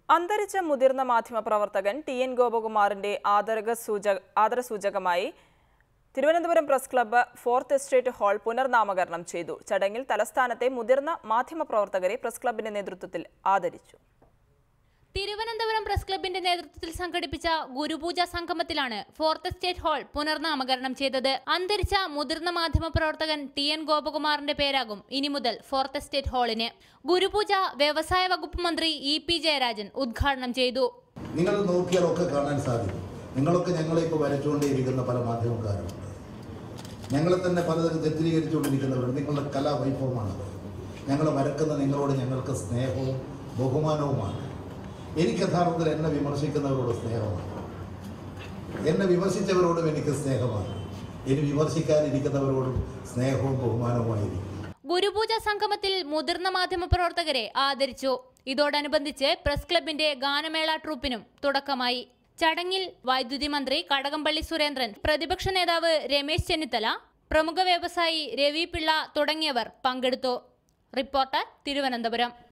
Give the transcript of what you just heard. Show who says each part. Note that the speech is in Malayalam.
Speaker 1: അന്തരിച്ച മുതിർന്ന മാധ്യമപ്രവർത്തകൻ ടി എൻ ഗോപകുമാറിന്റെ ആദരക സൂച ആദരസൂചകമായി Thiruvananthapuram press club fourth estate hall പുനർനാമകരണം ചെയ്തു ചടങ്ങിൽ തലസ്ഥാനത്തെ മുതിർന്ന മാധ്യമപ്രവർത്തകരെ പ്രസ് ക്ലബിന്റെ നേതൃത്വത്തിൽ ആദരിച്ചു
Speaker 2: തിരുവനന്തപുരം പ്രസ് ക്ലബിന്റെ നേതൃത്വത്തിൽ സംഘടിപ്പിച്ച ഗുരുപൂജ സംഗമത്തിലാണ് ഫോർത്ത് എസ്റ്റേറ്റ് ഹാൾ പുനർനാമകരണം ചെയ്തത് അന്തരിച്ച മുതിർന്ന മാധ്യമപ്രവർത്തകൻ ടി എൻ ഗോപകുമാറിന്റെ പേരാകും ഇനി മുതൽ ഫോർത്ത് എസ്റ്റേറ്റ് ഹാളിന് ഗുരുപൂജ വ്യവസായ വകുപ്പ് മന്ത്രി ഇ പി ജയരാജൻ ഉദ്ഘാടനം ചെയ്തു
Speaker 3: നിങ്ങൾ നോക്കിയാലൊക്കെ കാണാൻ സാധിക്കും നിങ്ങളൊക്കെ ഞങ്ങളെ ഇപ്പോൾ വരച്ചുകൊണ്ടേയിരിക്കുന്ന പല മാധ്യമക്കാരുണ്ട് ഞങ്ങളെ തന്നെ പലതരം ചിത്രീകരിച്ചുകൊണ്ടിരിക്കുന്നവരുണ്ട് നിങ്ങളുടെ കലാവൈഭവമാണത് ഞങ്ങൾ വരക്കുന്ന നിങ്ങളോട് ഞങ്ങൾക്ക് സ്നേഹവും ബഹുമാനവുമാണ് എനിക്ക് യഥാർത്ഥത്തിൽ എന്നെ വിമർശിക്കുന്നവരോട് സ്നേഹമാണ് എന്നെ വിമർശിച്ചവരോടും എനിക്ക് സ്നേഹമാണ് ഇനി വിമർശിക്കാനിരിക്കുന്നവരോടും സ്നേഹവും ബഹുമാനവുമായിരിക്കും
Speaker 2: ഗുരുപൂജ സംഗമത്തിൽ മുതിർന്ന മാധ്യമപ്രവർത്തകരെ ആദരിച്ചു ഇതോടനുബന്ധിച്ച് പ്രസ് ക്ലബിന്റെ ഗാനമേള ട്രൂപ്പിനും തുടക്കമായി ചടങ്ങിൽ വൈദ്യുതി മന്ത്രി കടകംപള്ളി സുരേന്ദ്രൻ പ്രതിപക്ഷ നേതാവ് രമേശ് ചെന്നിത്തല പ്രമുഖ വ്യവസായി രവി പിള്ള തുടങ്ങിയവർ പങ്കെടുത്തു റിപ്പോർട്ടർ തിരുവനന്തപുരം